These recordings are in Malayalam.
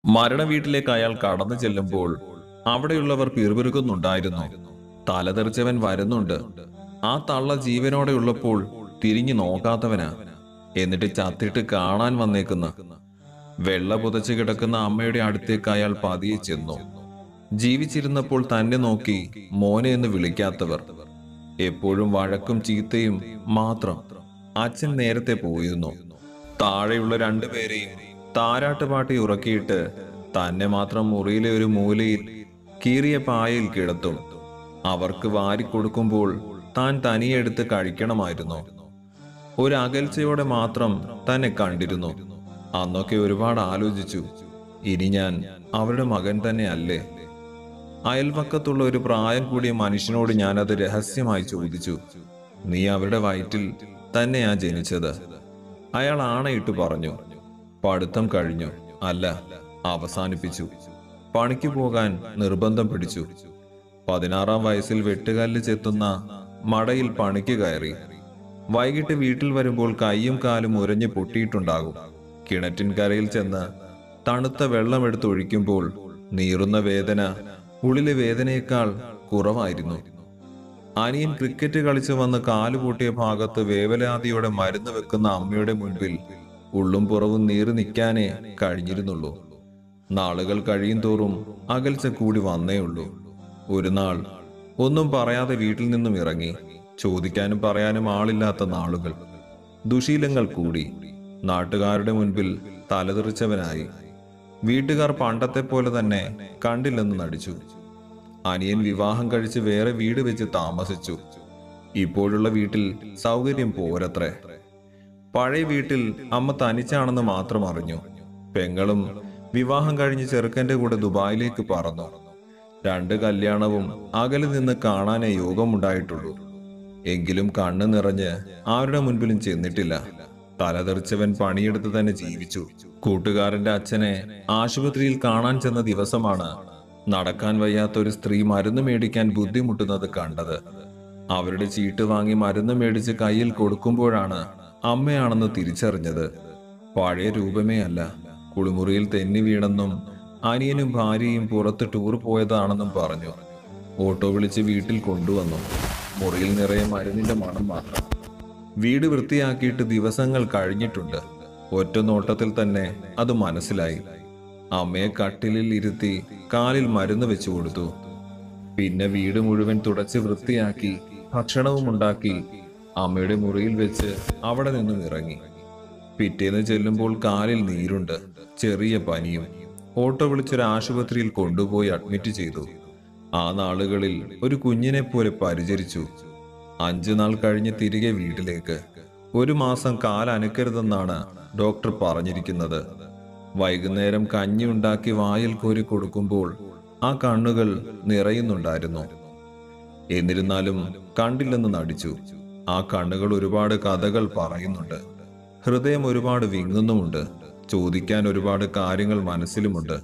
മരണ വീട്ടിലേക്ക് അയാൾ കടന്നു ചെല്ലുമ്പോൾ അവിടെയുള്ളവർ പിറുപിറുക്കുന്നുണ്ടായിരുന്നു തലതെറിച്ചവൻ വരുന്നുണ്ട് ആ തള്ള ജീവനോടെ ഉള്ളപ്പോൾ തിരിഞ്ഞു നോക്കാത്തവനാ എന്നിട്ട് ചത്തിട്ട് കാണാൻ വന്നേക്കുന്ന വെള്ള പുതച്ച് കിടക്കുന്ന അമ്മയുടെ അടുത്തേക്ക് അയാൾ പതിയെ ചെന്നു ജീവിച്ചിരുന്നപ്പോൾ തന്നെ നോക്കി മോനെ എന്ന് വിളിക്കാത്തവർ എപ്പോഴും വഴക്കും ചീത്തയും മാത്രം അച്ഛൻ നേരത്തെ പോയിരുന്നു താഴെയുള്ള രണ്ടുപേരെയും താരാട്ടുപാട്ടി ഉറക്കിയിട്ട് തന്നെ മാത്രം മുറിയിലെ ഒരു മൂലയിൽ കീറിയ പായയിൽ കിടത്തും അവർക്ക് വാരിക്കൊടുക്കുമ്പോൾ താൻ തനിയെടുത്ത് കഴിക്കണമായിരുന്നു ഒരു അകൽച്ചയോടെ മാത്രം തന്നെ കണ്ടിരുന്നു അന്നൊക്കെ ഒരുപാട് ആലോചിച്ചു ഇനി ഞാൻ അവരുടെ മകൻ തന്നെ അല്ലേ അയൽപക്കത്തുള്ള ഒരു പ്രായം കൂടിയ മനുഷ്യനോട് ഞാനത് രഹസ്യമായി ചോദിച്ചു നീ അവരുടെ വയറ്റിൽ തന്നെയാ ജനിച്ചത് അയാൾ ആണയിട്ട് പറഞ്ഞു പഠിത്തം കഴിഞ്ഞു അല്ല അവസാനിപ്പിച്ചു പണിക്ക് പോകാൻ നിർബന്ധം പിടിച്ചു പതിനാറാം വയസ്സിൽ വെട്ടുകല്ല് ചെത്തുന്ന മടയിൽ പണിക്ക് കയറി വൈകിട്ട് വീട്ടിൽ വരുമ്പോൾ കൈയും കാലും ഉരഞ്ഞു പൊട്ടിയിട്ടുണ്ടാകും കിണറ്റിൻ കരയിൽ ചെന്ന് തണുത്ത വെള്ളമെടുത്ത് ഒഴിക്കുമ്പോൾ നീറുന്ന വേദന ഉള്ളിലെ വേദനയേക്കാൾ കുറവായിരുന്നു അനിയൻ ക്രിക്കറ്റ് കളിച്ച് വന്ന് കാലുപൂട്ടിയ ഭാഗത്ത് വേവലാതിയോടെ മരുന്ന് വെക്കുന്ന അമ്മയുടെ മുൻപിൽ ഉള്ളും പുറവും നീറി നിൽക്കാനേ കഴിഞ്ഞിരുന്നുള്ളൂ നാളുകൾ കഴിയും തോറും അകൽച്ച കൂടി വന്നേയുള്ളൂ ഒരു നാൾ ഒന്നും പറയാതെ വീട്ടിൽ നിന്നും ഇറങ്ങി ചോദിക്കാനും പറയാനും ആളില്ലാത്ത നാളുകൾ ദുശീലങ്ങൾ കൂടി നാട്ടുകാരുടെ മുൻപിൽ തലതെറിച്ചവനായി വീട്ടുകാർ പണ്ടത്തെ പോലെ തന്നെ കണ്ടില്ലെന്ന് നടിച്ചു അനിയൻ വിവാഹം കഴിച്ച് വേറെ വീട് വെച്ച് താമസിച്ചു ഇപ്പോഴുള്ള വീട്ടിൽ സൗകര്യം പോരത്രേ പഴയ വീട്ടിൽ അമ്മ തനിച്ചാണെന്ന് മാത്രം അറിഞ്ഞു പെങ്ങളും വിവാഹം കഴിഞ്ഞ് ചെറുക്കന്റെ കൂടെ ദുബായിലേക്ക് പറന്നു രണ്ട് കല്യാണവും അകലെ നിന്ന് കാണാനേ യോഗമുണ്ടായിട്ടുള്ളൂ എങ്കിലും കണ്ണ് നിറഞ്ഞ് ആരുടെ മുൻപിലും ചെന്നിട്ടില്ല തലതെറിച്ചവൻ പണിയെടുത്ത് തന്നെ ജീവിച്ചു കൂട്ടുകാരന്റെ അച്ഛനെ ആശുപത്രിയിൽ കാണാൻ ചെന്ന ദിവസമാണ് നടക്കാൻ വയ്യാത്ത ഒരു സ്ത്രീ മരുന്ന് മേടിക്കാൻ ബുദ്ധിമുട്ടുന്നത് കണ്ടത് അവരുടെ ചീട്ട് വാങ്ങി മരുന്ന് മേടിച്ച് കയ്യിൽ കൊടുക്കുമ്പോഴാണ് അമ്മയാണെന്ന് തിരിച്ചറിഞ്ഞത് പഴയ രൂപമേ അല്ല കുളിമുറിയിൽ തെന്നി വീണെന്നും അനിയനും ഭാര്യയും പുറത്ത് ടൂർ പോയതാണെന്നും പറഞ്ഞു ഓട്ടോ വിളിച്ച് വീട്ടിൽ കൊണ്ടുവന്നു മുറിയിൽ നിറയെ മരുന്നിന്റെ മണം മാത്രം വീട് വൃത്തിയാക്കിയിട്ട് ദിവസങ്ങൾ കഴിഞ്ഞിട്ടുണ്ട് ഒറ്റ നോട്ടത്തിൽ തന്നെ അത് മനസ്സിലായി അമ്മയെ കട്ടിലിൽ ഇരുത്തി കാലിൽ മരുന്ന് വെച്ചു കൊടുത്തു പിന്നെ വീട് മുഴുവൻ തുടച്ച് വൃത്തിയാക്കി ഭക്ഷണവും ഉണ്ടാക്കി അമ്മയുടെ മുറിയിൽ വെച്ച് അവിടെ നിന്നും ഇറങ്ങി പിറ്റേന്ന് ചെല്ലുമ്പോൾ കാലിൽ നീരുണ്ട് ചെറിയ പനിയും ഓട്ടോ വിളിച്ചൊരു ആശുപത്രിയിൽ കൊണ്ടുപോയി അഡ്മിറ്റ് ചെയ്തു ആ നാളുകളിൽ ഒരു കുഞ്ഞിനെ പോലെ പരിചരിച്ചു അഞ്ചു നാൾ കഴിഞ്ഞ് തിരികെ വീട്ടിലേക്ക് ഒരു മാസം കാൽ അനക്കരുതെന്നാണ് ഡോക്ടർ പറഞ്ഞിരിക്കുന്നത് വൈകുന്നേരം കഞ്ഞി ഉണ്ടാക്കി വായിൽ കോരി കൊടുക്കുമ്പോൾ ആ കണ്ണുകൾ നിറയുന്നുണ്ടായിരുന്നു എന്നിരുന്നാലും കണ്ടില്ലെന്ന് നടിച്ചു ആ കണ്ണുകൾ ഒരുപാട് കഥകൾ പറയുന്നുണ്ട് ഹൃദയം ഒരുപാട് വിങ്ങുന്നുമുണ്ട് ചോദിക്കാൻ ഒരുപാട് കാര്യങ്ങൾ മനസ്സിലുമുണ്ട്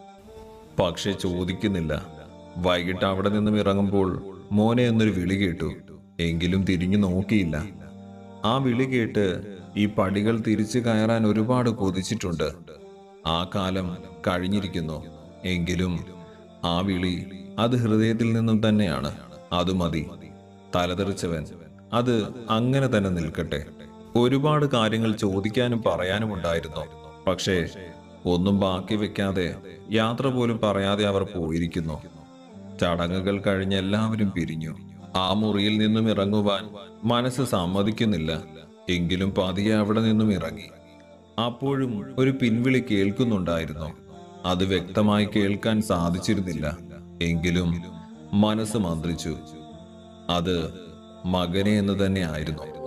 പക്ഷെ ചോദിക്കുന്നില്ല വൈകിട്ട് അവിടെ നിന്നും ഇറങ്ങുമ്പോൾ മോനെ എന്നൊരു വിളി കേട്ടു എങ്കിലും തിരിഞ്ഞു നോക്കിയില്ല ആ വിളി കേട്ട് ഈ പടികൾ തിരിച്ചു കയറാൻ ഒരുപാട് കൊതിച്ചിട്ടുണ്ട് ആ കാലം കഴിഞ്ഞിരിക്കുന്നു എങ്കിലും ആ വിളി അത് ഹൃദയത്തിൽ നിന്നും തന്നെയാണ് അത് മതി തലതെറിച്ചവൻ അത് അങ്ങനെ തന്നെ നിൽക്കട്ടെ ഒരുപാട് കാര്യങ്ങൾ ചോദിക്കാനും പറയാനും ഉണ്ടായിരുന്നു പക്ഷേ ഒന്നും ബാക്കി വെക്കാതെ യാത്ര പോലും പറയാതെ അവർ പോയിരിക്കുന്നു ചടങ്ങുകൾ കഴിഞ്ഞ് എല്ലാവരും പിരിഞ്ഞു ആ മുറിയിൽ നിന്നും ഇറങ്ങുവാൻ മനസ്സ് സമ്മതിക്കുന്നില്ല എങ്കിലും പതിയെ അവിടെ നിന്നും ഇറങ്ങി അപ്പോഴും ഒരു പിൻവിളി കേൾക്കുന്നുണ്ടായിരുന്നു അത് വ്യക്തമായി കേൾക്കാൻ സാധിച്ചിരുന്നില്ല എങ്കിലും മനസ്സ് മന്ത്രിച്ചു അത് മകനെ എന്ന് തന്നെ ആയിരുന്നു